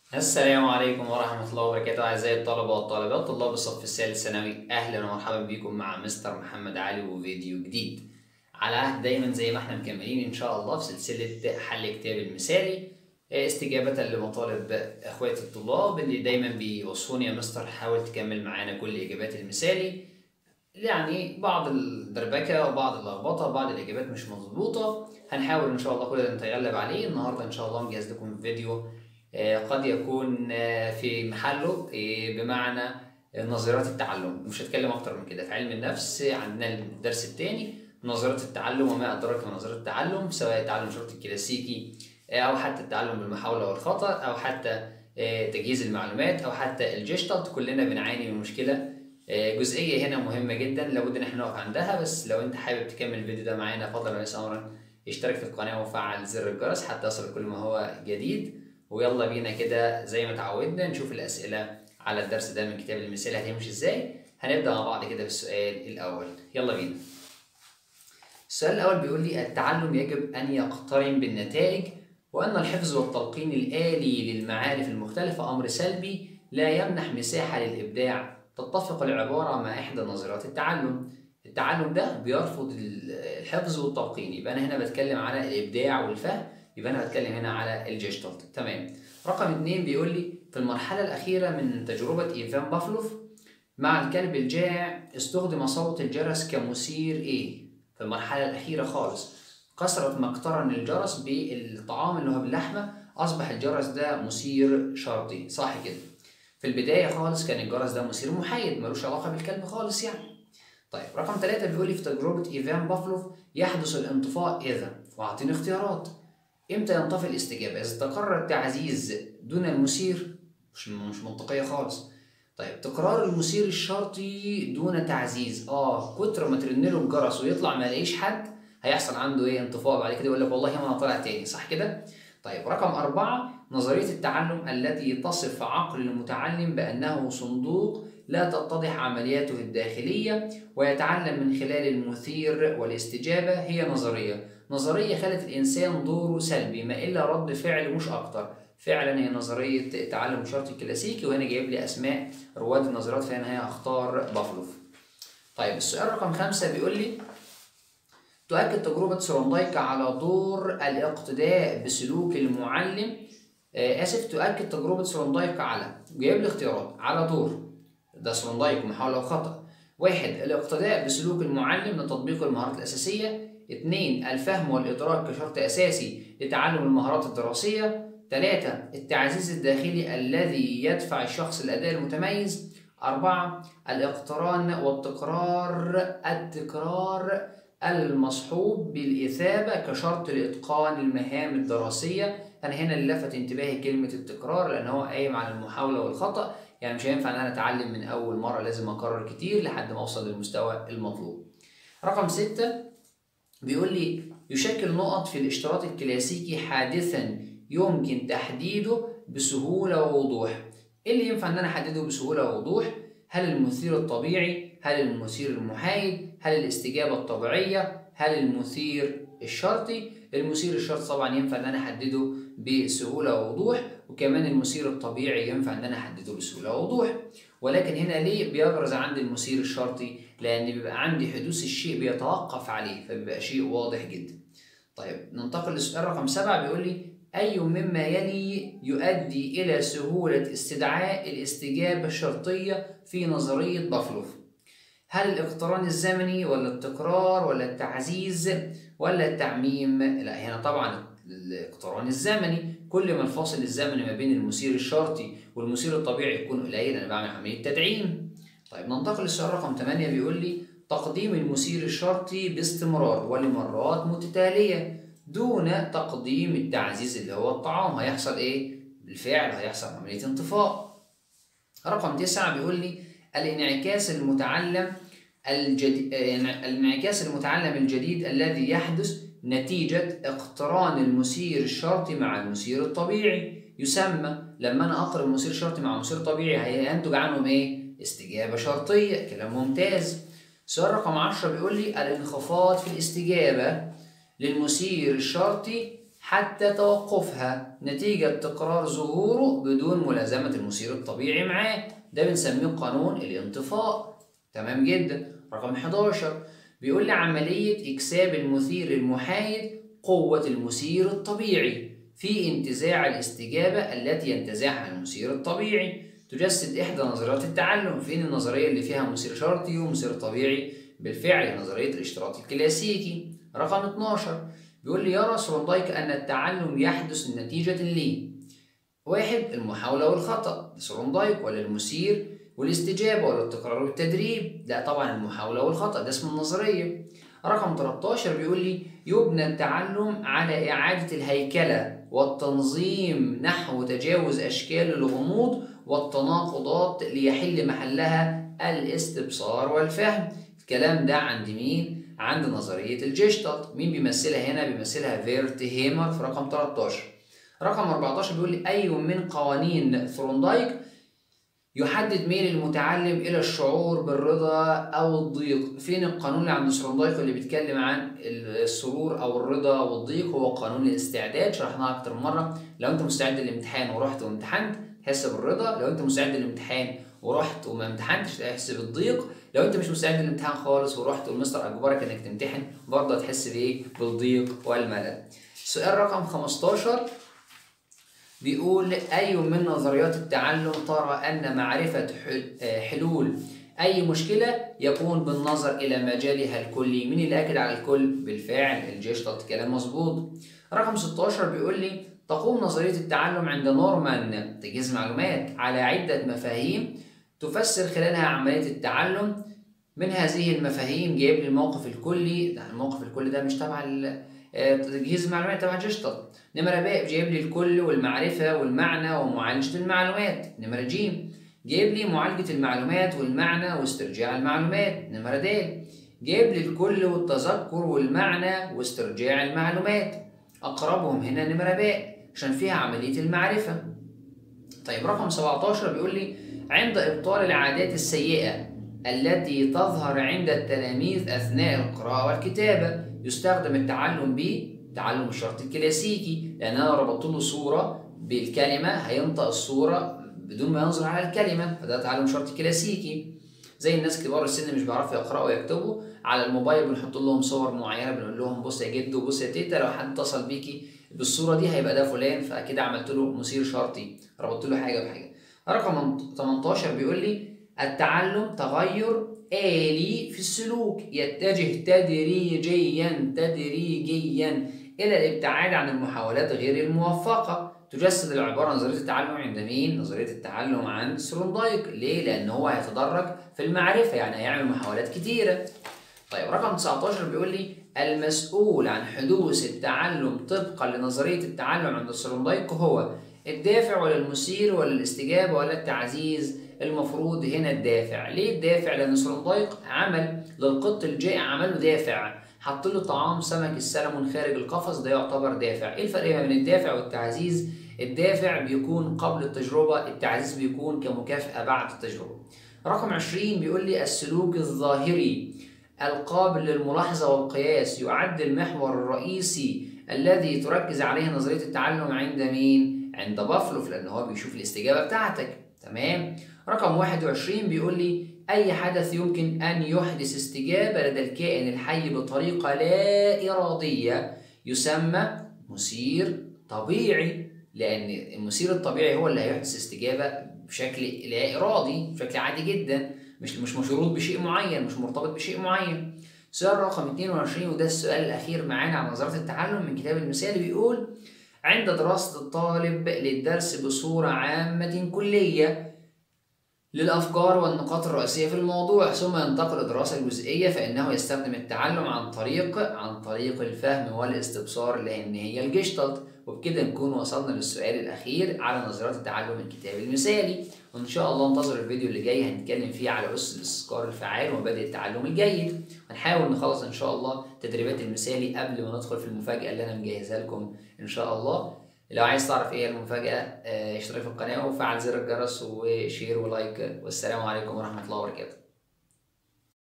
السلام عليكم ورحمة الله وبركاته أعزائي الطلبة والطالبات طلاب الصف الثالث ثانوي أهلا ومرحبا بكم مع مستر محمد علي وفيديو جديد على عهد دايما زي ما احنا مكملين إن شاء الله في سلسلة حل كتاب المثالي استجابة لمطالب إخواتي الطلاب اللي دايما بيوصوني يا مستر حاول تكمل معانا كل إجابات المثالي يعني بعض الدربكة وبعض اللخبطة بعض الإجابات مش مظبوطة هنحاول إن شاء الله كل ده نتغلب عليه النهاردة إن شاء الله مجهز لكم فيديو قد يكون في محله بمعنى نظريات التعلم مش هتكلم اكتر من كده في علم النفس عندنا الدرس الثاني نظريات التعلم وما ادراك ما نظريات التعلم سواء التعلم الشرطي الكلاسيكي او حتى التعلم بالمحاوله والخطا او حتى تجهيز المعلومات او حتى الجيشتالت كلنا بنعاني من مشكله جزئيه هنا مهمه جدا لابد ان احنا نقف عندها بس لو انت حابب تكمل الفيديو ده معانا فضلا وليس امرا اشترك في القناه وفعل زر الجرس حتى يصل كل ما هو جديد ويلا بينا كده زي ما اتعودنا نشوف الأسئلة على الدرس ده من كتاب المثال هتمشي ازاي هنبدأ مع بعض كده بالسؤال الأول يلا بينا السؤال الأول بيقول لي التعلم يجب أن يقترن بالنتائج وأن الحفظ والتلقين الآلي للمعارف المختلفة أمر سلبي لا يمنح مساحة للإبداع تتفق العبارة مع إحدى نظريات التعلم التعلم ده بيرفض الحفظ والتلقين يبقى أنا هنا بتكلم على الإبداع والفهم يبقى انا بتكلم هنا على الجيشتالت تمام رقم اتنين بيقول لي في المرحله الاخيره من تجربه ايفان بافلوف مع الكلب الجائع استخدم صوت الجرس كمثير ايه في المرحله الاخيره خالص كثره ما اقترن الجرس بالطعام اللي هو باللحمه اصبح الجرس ده مثير شرطي صح كده في البدايه خالص كان الجرس ده مثير محايد ملوش علاقه بالكلب خالص يعني طيب رقم ثلاثة بيقول لي في تجربة إيفان بافلوف يحدث الانطفاء إذا وأعطيني اختيارات امتى ينطفي الاستجابة؟ إذا تقرر التعزيز دون المثير مش مش منطقية خالص. طيب تكرار المثير الشرطي دون تعزيز، اه كتر ما ترن له الجرس ويطلع ما يلاقيش حد هيحصل عنده ايه انطفاء بعد كده يقول لك والله ما انا طالع تاني صح كده؟ طيب رقم أربعة نظرية التعلم التي تصف عقل المتعلم بأنه صندوق لا تتضح عملياته الداخلية ويتعلم من خلال المثير والاستجابة هي نظرية نظرية خلت الإنسان دوره سلبي ما إلا رد فعل مش أكتر فعلا هي نظرية التعلم الشرطي الكلاسيكي وهنا جايب لي أسماء رواد النظريات فهنا هي أختار بافلوف طيب السؤال رقم خمسة بيقول لي تؤكد تجربة سروندايك على دور الاقتداء بسلوك المعلم آه آسف تؤكد تجربة سروندايك على جايب لي اختيارات على دور ده سروندايك محاولة وخطأ واحد الاقتداء بسلوك المعلم لتطبيق المهارات الأساسية اثنين الفهم والإدراك كشرط أساسي لتعلم المهارات الدراسية ثلاثة التعزيز الداخلي الذي يدفع الشخص الأداء المتميز أربعة الاقتران والتكرار التكرار المصحوب بالإثابة كشرط لإتقان المهام الدراسية أنا هنا اللي لفت انتباهي كلمة التكرار لأن هو قايم على المحاولة والخطأ يعني مش هينفع إن أنا أتعلم من أول مرة لازم أكرر كتير لحد ما أوصل للمستوى المطلوب رقم ستة بيقول لي يشكل نقط في الاشتراط الكلاسيكي حادثا يمكن تحديده بسهولة ووضوح ايه اللي ينفع ان انا احدده بسهولة ووضوح هل المثير الطبيعي هل المثير المحايد هل الاستجابة الطبيعية هل المثير الشرطي المثير الشرطي طبعا ينفع ان انا احدده بسهولة ووضوح وكمان المثير الطبيعي ينفع ان انا احدده بسهولة ووضوح ولكن هنا ليه بيبرز عندي المثير الشرطي لان بيبقى عندي حدوث الشيء بيتوقف عليه فبيبقى شيء واضح جدا طيب ننتقل للسؤال رقم سبعة بيقول لي أي مما يلي يؤدي إلى سهولة استدعاء الاستجابة الشرطية في نظرية بافلوف هل الاقتران الزمني ولا التكرار ولا التعزيز ولا التعميم لا هنا طبعا الاقتران الزمني كل ما الفاصل الزمني ما بين المثير الشرطي والمثير الطبيعي يكون قليل انا بعمل عمليه تدعيم طيب ننتقل للسؤال رقم 8 بيقول لي تقديم المثير الشرطي باستمرار ولمرات متتاليه دون تقديم التعزيز اللي هو الطعام هيحصل ايه بالفعل هيحصل عمليه انطفاء رقم 9 بيقول لي الانعكاس المتعلم الجديد الانعكاس المتعلم الجديد الذي يحدث نتيجة اقتران المثير الشرطي مع المثير الطبيعي يسمى لما أنا أقرن المثير الشرطي مع المثير الطبيعي هينتج عنهم إيه؟ استجابة شرطية كلام ممتاز سؤال رقم 10 بيقول لي الانخفاض في الاستجابة للمثير الشرطي حتى توقفها نتيجة تكرار ظهوره بدون ملازمة المثير الطبيعي معاه ده بنسميه قانون الانطفاء تمام جدا رقم 11 بيقول لي عملية إكساب المثير المحايد قوة المثير الطبيعي في انتزاع الاستجابة التي ينتزعها المثير الطبيعي تجسد إحدى نظريات التعلم فين النظرية اللي فيها مثير شرطي ومثير طبيعي بالفعل نظرية الاشتراط الكلاسيكي رقم 12 بيقول لي يرى سروندايك أن التعلم يحدث نتيجة ليه واحد المحاولة والخطأ سروندايك ولا المثير والاستجابة ولا التكرار والتدريب لا طبعا المحاولة والخطأ ده اسم النظرية رقم 13 بيقول لي يبنى التعلم على إعادة الهيكلة والتنظيم نحو تجاوز أشكال الغموض والتناقضات ليحل محلها الاستبصار والفهم الكلام ده عند مين؟ عند نظرية الجيشتالت مين بيمثلها هنا؟ بيمثلها فيرت هيمر في رقم 13 رقم 14 بيقول لي أي من قوانين ثروندايك يحدد ميل المتعلم إلى الشعور بالرضا أو الضيق فين القانون اللي عند ثروندايك اللي بيتكلم عن السرور أو الرضا والضيق هو قانون الاستعداد شرحناها أكتر من مرة لو أنت مستعد للامتحان ورحت وامتحنت تحس بالرضا لو أنت مستعد للامتحان ورحت وما امتحنتش تحس بالضيق لو انت مش مستعد للامتحان خالص ورحت والمستر اجبرك انك تمتحن برضه هتحس بايه بالضيق والملل سؤال رقم 15 بيقول أي من نظريات التعلم ترى أن معرفة حلول أي مشكلة يكون بالنظر إلى مجالها الكلي مين اللي أكد على الكل بالفعل الجيشتالت كلام مظبوط رقم 16 بيقول لي تقوم نظرية التعلم عند نورمان تجهيز معلومات على عدة مفاهيم تفسر خلالها عملية التعلم من هذه المفاهيم جايب لي الموقف الكلي ده الموقف الكلي ده مش تبع تجهيز المعلومات تبع جيشتالت نمرة ب جايب لي الكل والمعرفة والمعنى ومعالجة المعلومات نمرة ج جايب لي معالجة المعلومات والمعنى واسترجاع المعلومات نمرة د جايب لي الكل والتذكر والمعنى واسترجاع المعلومات أقربهم هنا نمرة ب عشان فيها عملية المعرفة طيب رقم 17 بيقول لي عند إبطال العادات السيئة التي تظهر عند التلاميذ أثناء القراءة والكتابة يستخدم التعلم ب تعلم الشرط الكلاسيكي لان انا ربطت له صوره بالكلمه هينطق الصوره بدون ما ينظر على الكلمه فده تعلم شرط كلاسيكي زي الناس كبار السن مش بيعرفوا يقراوا ويكتبوا على الموبايل بنحط لهم صور معينه بنقول لهم بص يا جد وبص يا تيتا لو حد اتصل بيكي بالصوره دي هيبقى ده فلان فاكيد عملت له مثير شرطي ربطت له حاجه بحاجه رقم 18 بيقول لي التعلم تغير آلي في السلوك يتجه تدريجيا تدريجيا إلى الابتعاد عن المحاولات غير الموفقة تجسد العبارة نظرية التعلم عند مين؟ نظرية التعلم عند سروندايك ليه؟ لأن هو هيتدرج في المعرفة يعني هيعمل محاولات كتيرة طيب رقم 19 بيقول لي المسؤول عن حدوث التعلم طبقا لنظرية التعلم عند سروندايك هو الدافع ولا المثير ولا الاستجابة ولا التعزيز المفروض هنا الدافع ليه الدافع لأن سروندايك عمل للقط الجائع عمل له دافع حط له طعام سمك السلمون خارج القفص ده يعتبر دافع ايه الفرق ما بين الدافع والتعزيز الدافع بيكون قبل التجربة التعزيز بيكون كمكافأة بعد التجربة رقم 20 بيقول لي السلوك الظاهري القابل للملاحظة والقياس يعد المحور الرئيسي الذي تركز عليه نظرية التعلم عند مين؟ عند بافلوف لأن هو بيشوف الاستجابة بتاعتك تمام؟ رقم 21 بيقول لي أي حدث يمكن أن يحدث استجابة لدى الكائن الحي بطريقة لا إرادية يسمى مثير طبيعي لأن المثير الطبيعي هو اللي هيحدث استجابة بشكل لا إرادي بشكل عادي جدا مش مش مشروط بشيء معين مش مرتبط بشيء معين سؤال رقم 22 وده السؤال الأخير معانا عن نظرية التعلم من كتاب المثالي بيقول عند دراسة الطالب للدرس بصورة عامة كلية للأفكار والنقاط الرئيسية في الموضوع ثم ينتقل لدراسة الجزئية فإنه يستخدم التعلم عن طريق عن طريق الفهم والاستبصار لأن هي الجيشتالت وبكده نكون وصلنا للسؤال الأخير على نظريات التعلم من الكتاب المثالي وإن شاء الله انتظر الفيديو اللي جاي هنتكلم فيه على أس الاستذكار الفعال ومبادئ التعلم الجيد هنحاول نخلص إن شاء الله تدريبات المثالي قبل ما ندخل في المفاجأة اللي أنا مجهزها لكم إن شاء الله لو عايز تعرف ايه المفاجأة اشترك في القناة وفعل زر الجرس وشير ولايك والسلام عليكم ورحمة الله وبركاته